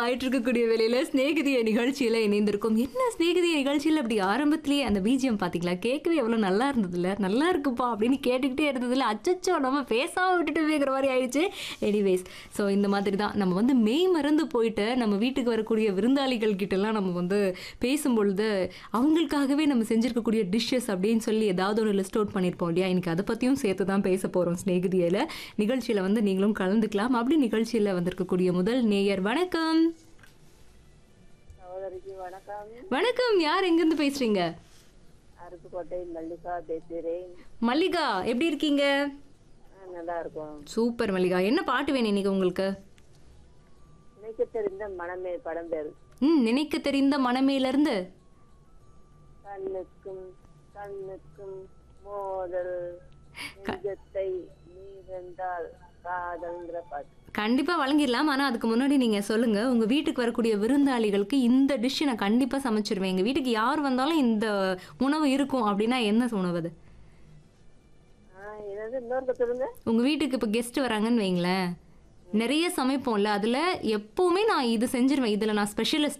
ஆயிட்டு இருக்கக்கூடிய வேலையில ஸ்நேகிதிய நிகழ்ச்சியில இணைந்திருக்கும் என்ன ஸ்நேகிதிய நிகழ்ச்சியில அப்படி ஆரம்பத்திலேயே அந்த பிஜிஎம் பாத்தீங்களா கேட்கவே எவ்வளவு நல்லா இருந்ததுல நல்லா இருக்குப்பா அப்படின்னு கேட்டுக்கிட்டே இருந்ததுல அச்சச்சோ நம்ம பேசாம விட்டுட்டு போய்க்கிற மாதிரி ஆயிடுச்சு எனிவேஸ் ஸோ இந்த மாதிரி தான் நம்ம வந்து மெய் மறந்து போயிட்டு நம்ம வீட்டுக்கு வரக்கூடிய விருந்தாளிகள் கிட்ட எல்லாம் நம்ம வந்து பேசும்பொழுது அவங்களுக்காகவே நம்ம செஞ்சிருக்கக்கூடிய டிஷ்ஷஸ் அப்படின்னு சொல்லி ஏதாவது ஒரு லிஸ்ட் அவுட் பண்ணியிருப்போம் இல்லையா இன்னைக்கு அதை பற்றியும் சேர்த்து தான் பேச போகிறோம் ஸ்நேகிதியில் நிகழ்ச்சியில் வந்து நீங்களும் கலந்துக்கலாம் அப்படி நிகழ்ச்சியில் வந்திருக்கக்கூடிய முதல் நேயர் வணக்கம் சகோதரிக்கு வணக்கம் வணக்கம் யார் எங்கேருந்து பேசுறீங்க அருப்புக்கோட்டை மல்லிகா பேசுகிறேன் மல்லிகா எப்படி இருக்கீங்க ஆ, நல்லா இருக்கும் சூப்பர் மல்லிகா என்ன பாட்டு வேணும் இன்னைக்கு உங்களுக்கு நினைக்க தெரிந்த மனமே படம் பேர் ம் நினைக்க தெரிந்த மனமேலேருந்து கண்ணுக்கும் கண்ணுக்கும் மோதல் நெஞ்சத்தை நீ வென்றால் காதல்ங்கிற பாட்டு கண்டிப்பா வழங்கிடலாம் ஆனா அதுக்கு முன்னாடி நீங்க சொல்லுங்க உங்க வீட்டுக்கு வரக்கூடிய விருந்தாளிகளுக்கு இந்த டிஷ் நான் கண்டிப்பா சமைச்சிருவேன் எங்க வீட்டுக்கு யார் வந்தாலும் இந்த உணவு இருக்கும் அப்படின்னா என்ன உணவு அது ஆ என்னது இன்னொரு சொல்லுங்க உங்க வீட்டுக்கு இப்ப கெஸ்ட் வராங்கன்னு வைங்களேன் நிறைய சமைப்போம்ல அதுல எப்பவுமே நான் இது செஞ்சிருவேன் இதுல நான் ஸ்பெஷலிஸ்ட்